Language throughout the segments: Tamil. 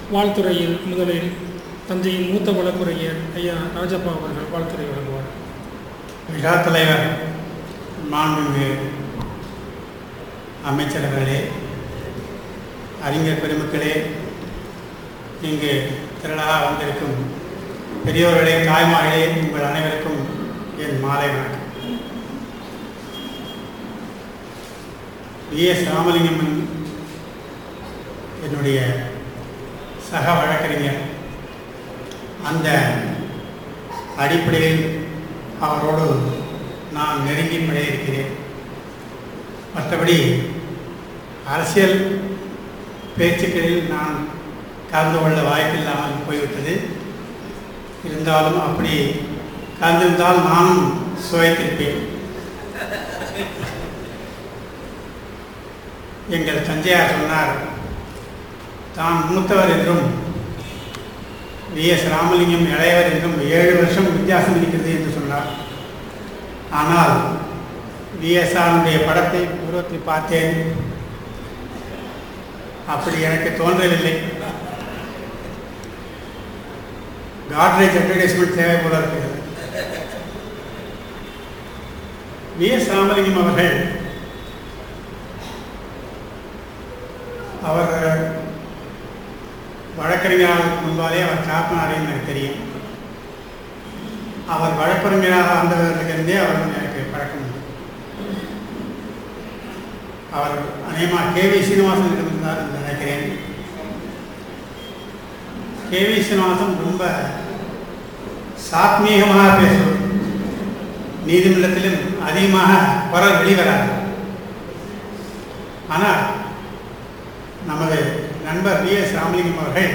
வாழ்த்துறையில் முதலில் தஞ்சையின் மூத்த வழக்குரைஞர் ஐயா ராஜப்பா அவர்கள் வாழ்த்துறை வழங்குவார் விழா தலைவர் மாண்புமிகு அமைச்சரவர்களே அறிஞர் பெருமக்களே இங்கு திரளாக வந்திருக்கும் பெரியோர்களே தாய்மார்களே உங்கள் அனைவருக்கும் என் மாலை வணக்கம் வி எஸ் ராமலிங்கம் என்னுடைய சக வழக்கறிஞர் அந்த அடிப்படையில் அவரோடு நான் நெருங்கி பழகியிருக்கிறேன் மற்றபடி அரசியல் பேச்சுக்களில் நான் கலந்து கொள்ள வாய்ப்பில்லாமல் போய்விட்டது இருந்தாலும் அப்படி கலந்திருந்தால் நானும் சுவைத்திருப்பேன் எங்கள் தந்தையார் சொன்னார் தான் மூத்தவர் என்றும் வி எஸ் ராமலிங்கம் இளையவர் என்றும் ஏழு வருஷம் வித்தியாசம் இருக்கிறது என்று சொன்னார் ஆனால் விஎஸ்ஆருடைய படத்தை உருவத்தை பார்த்தேன் அப்படி எனக்கு தோன்றவில்லை காட்ரேஜ் அட்வர்டைஸ்மெண்ட் தேவை போல இருக்கிறது வி எஸ் ராமலிங்கம் அவர்கள் அவர் வழக்கறிஞராக முன்பாலே அவர் காப்பினாரே எனக்கு தெரியும் அவர் வழக்கறிஞராக வந்தவர்களிருந்தே அவர் எனக்கு பழக்கம் உண்டு அவர் அநேகமா கே வி சீனிவாசன் இருந்தார் என்று நினைக்கிறேன் கே வி சீனிவாசன் ரொம்ப சாத்மீகமாக பேசுவார் நீதிமன்றத்திலும் அதிகமாக குரல் வெளிவராது ஆனால் நமது நண்பர் வி எஸ் ராமலிங்கம் அவர்கள்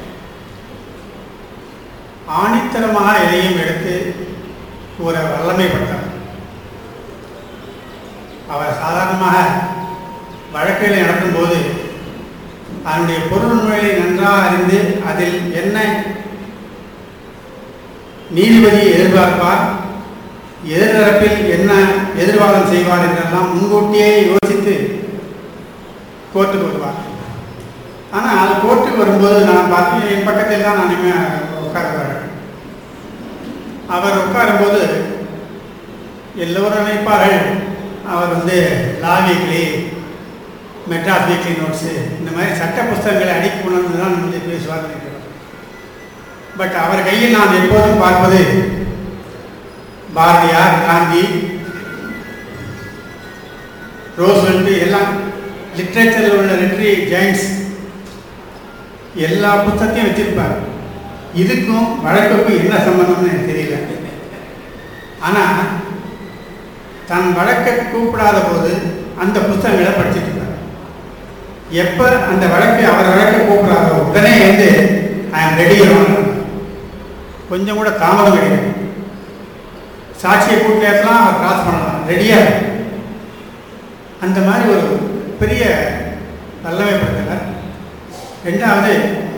ஆணித்தரமாக எதையும் எடுத்து கூற வல்லமைப்பட்டார் அவர் சாதாரணமாக வழக்குகளை நடத்தும் போது அதனுடைய பொருள் முறையை நன்றாக அறிந்து அதில் என்ன நீதிபதி எதிர்பார்ப்பார் எதிர்தரப்பில் என்ன எதிர்வாதம் செய்வார் என்றெல்லாம் முன்கூட்டியே யோசித்து கோர்ட்டுக்கு வருவார் ஆனால் கோர்ட்டுக்கு வரும்போது நான் பார்த்தேன் என் பக்கத்தில் தான் நான் உட்காருவார் அவர் உட்காரும்போது எல்லோரும் நினைப்பார்கள் அவர் வந்து law weekly Madras weekly notes இந்த மாதிரி சட்ட புஸ்தகங்களை அடிக்க கொண்டு தான் வந்து பேசுவார் நினைக்கிறோம் பட் அவர் கையில் நான் எப்போதும் பார்ப்பது பாரதியார் காந்தி ரோஸ்வெல்ட் எல்லாம் லிட்ரேச்சரில் உள்ள லிட்ரரி ஜெயின்ஸ் எல்லா புத்தகத்தையும் வச்சிருப்பார் இதுக்கும் வழக்குக்கும் என்ன சம்பந்தம்னு எனக்கு தெரியல ஆனால் தன் வழக்கை கூப்பிடாத போது அந்த புத்தகங்களை படிச்சுட்டு இருப்பார் எப்போ அந்த வழக்கு அவர் வழக்கை கூப்பிடாதோ உடனே வந்து ஐ ஆம் ரெடி கொஞ்சம் கூட தாமதம் கிடையாது சாட்சியை கூட்டிலாம் அவர் கிராஸ் பண்ணலாம் ரெடியாக அந்த மாதிரி ஒரு பெரிய வல்லமைப்படுத்தவர் ரெண்டாவது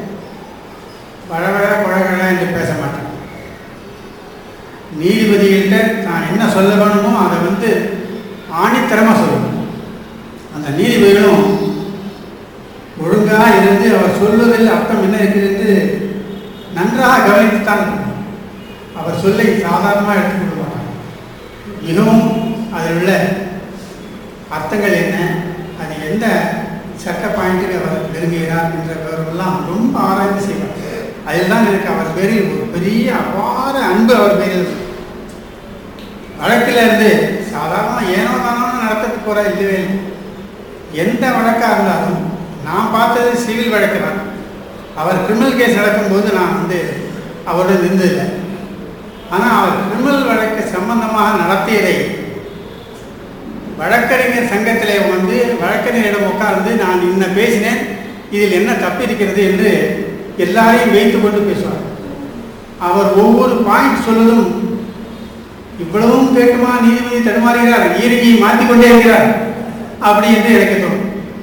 வழவழ குழகழ என்று பேச மாட்டார் நீதிபதிகள்கிட்ட நான் என்ன சொல்ல வேணுமோ அதை வந்து ஆணித்தரமாக சொல்லணும் அந்த நீதிபதிகளும் ஒழுங்காக இருந்து அவர் சொல்வதில் அர்த்தம் என்ன இருக்கிறது என்று நன்றாக கவனித்துத்தான் இருக்கணும். அவர் சொல்லை சாதாரணமாக எடுத்துக்கொள்ள மாட்டார் மிகவும் அதில் உள்ள அர்த்தங்கள் என்ன அது எந்த சட்ட பாயிண்ட்டுக்கு அவர் விரும்புகிறார் என்ற விவரமெல்லாம் ரொம்ப ஆராய்ச்சி செய்வார் அதில் தான் எனக்கு அவர் பேரில் ஒரு பெரிய அபார அன்பு அவர் பேரில் இருக்கு. வழக்கில் இருந்து சாதாரண ஏனோ தானோ நடத்திட்டு போகிற இல்லவே இல்லை எந்த வழக்காக இருந்தாலும் நான் பார்த்தது சிவில் வழக்கு தான் அவர் கிரிமினல் கேஸ் நடக்கும்போது நான் வந்து அவருடன் இருந்ததில்லை ஆனால் அவர் கிரிமினல் வழக்கு சம்பந்தமாக நடத்தியதை வழக்கறிஞர் சங்கத்திலே வந்து வழக்கறிஞரிடம் உட்கார்ந்து நான் இன்ன பேசினேன் இதில் என்ன தப்பு இருக்கிறது என்று எல்லாரையும் வைத்து கொண்டு பேசுவார் அவர் ஒவ்வொரு பாயிண்ட் சொல்வதும் இவ்வளவும் கேட்டுமா நீதிபதி தடுமாறுகிறார் ஈரடியை மாற்றிக்கொண்டே இருக்கிறார் அப்படி என்று எனக்கு தோணும்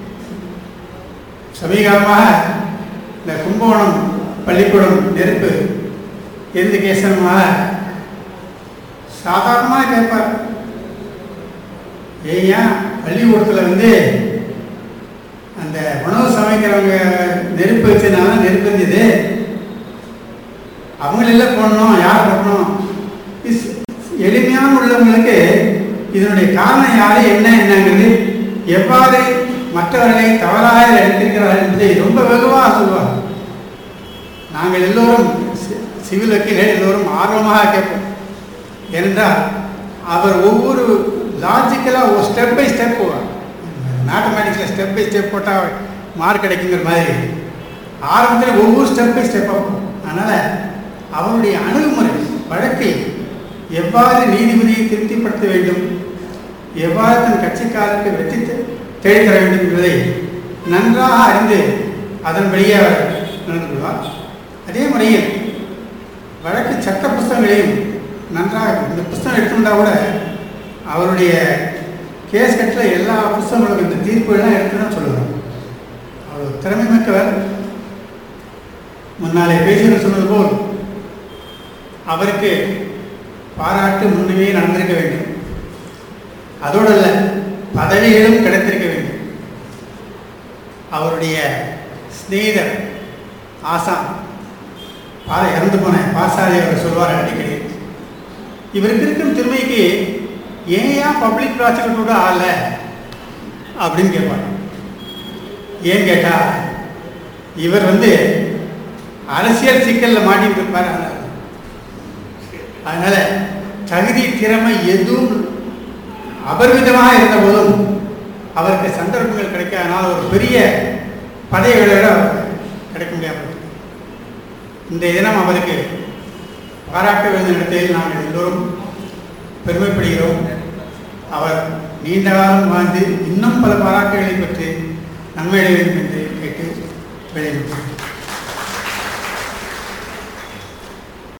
சமீபமாக இந்த கும்பகோணம் பள்ளிக்கூடம் நெருப்பு எந்த கேசனமாக சாதாரணமாக கேட்பார் ஏய்யா பள்ளிக்கூடத்தில் வந்து அந்த உணவு சமைக்கிறவங்க நெருப்பு வச்சதுனால நெருப்பு இருந்தது வழியில் போடணும் யார் போடணும் இஸ் எளிமையான உள்ளவங்களுக்கு இதனுடைய காரணம் யாரு என்ன என்னங்கிறது எவ்வாறு மற்றவர்களை தவறாக எடுத்திருக்கிறார்கள் என்பதை ரொம்ப வெகுவாக சொல்வார் நாங்கள் எல்லோரும் சி- சிவில் வக்கீல்கள் எல்லோரும் ஆர்வமாக கேட்போம் ஏனென்றால் அவர் ஒவ்வொரு லாஜிக்கலாக ஒரு ஸ்டெப் பை ஸ்டெப் போவார் மேத்தமேட்டிக்ஸில் ஸ்டெப் பை ஸ்டெப் போட்டால் மார்க் கிடைக்குங்கிற மாதிரி ஆரம்பத்தில் ஒவ்வொரு ஸ்டெப் பை ஸ்டெப்பாக போகும் அதனால் அவருடைய அணுகுமுறை வழக்கை எவ்வாறு நீதிபதியை திருப்திப்படுத்த வேண்டும் எவ்வாறு தன் கட்சிக்காரருக்கு வெற்றி தெ- தேடித் தர வேண்டும் என்பதை நன்றாக அறிந்து அதன்படியே அவர் நடந்து கொள்வார் அதே முறையில் வழக்கு சட்ட புஸ்தகங்களையும் நன்றாக இந்த புஸ்தகம் எடுத்துட்டா கூட அவருடைய கேஸ் கட்டில் எல்லா புஸ்தகங்களும் இந்த தீர்ப்புகள்லாம் எடுத்துதான் சொல்லுவார் அவர் திறமை மிக்கவர் முன்னாலே பேசியவர் சொன்னது போல் அவருக்கு பாராட்டு முன்னமே நடந்திருக்க வேண்டும் அதோடு அல்ல பதவிகளும் கிடைத்திருக்க வேண்டும் அவருடைய சிநேகிதர் ஆசான் பாதை இறந்து போன பாசாரி அவர் சொல்வார் அடிக்கடி இவருக்கு இருக்கும் திறமைக்கு ஏன் ஏன் பப்ளிக் ப்ராசிக்யூட்டரோட ஆகல அப்படின்னு கேட்பார் ஏன் கேட்டா இவர் வந்து அரசியல் சிக்கலில் மாட்டிட்டு இருப்பார் அதனால. அதனால தகுதி திறமை எதுவும் அபரிமிதமாக இருந்த போதும் அவருக்கு சந்தர்ப்பங்கள் கிடைக்காதனால் ஒரு பெரிய பதவிகளோட கிடைக்க முடியாமல் போயிட்டு. இந்த தினம் அவருக்கு பாராட்ட வேண்டிய இடத்தில் நாங்கள் எல்லோரும் பெருமைப்படுகிறோம் அவர் நீண்ட காலம் வாழ்ந்து இன்னும் பல பாராட்டுகளை பெற்று நன்மை அடைய வேண்டும் என்று கேட்டு விடைபெறுகிறேன்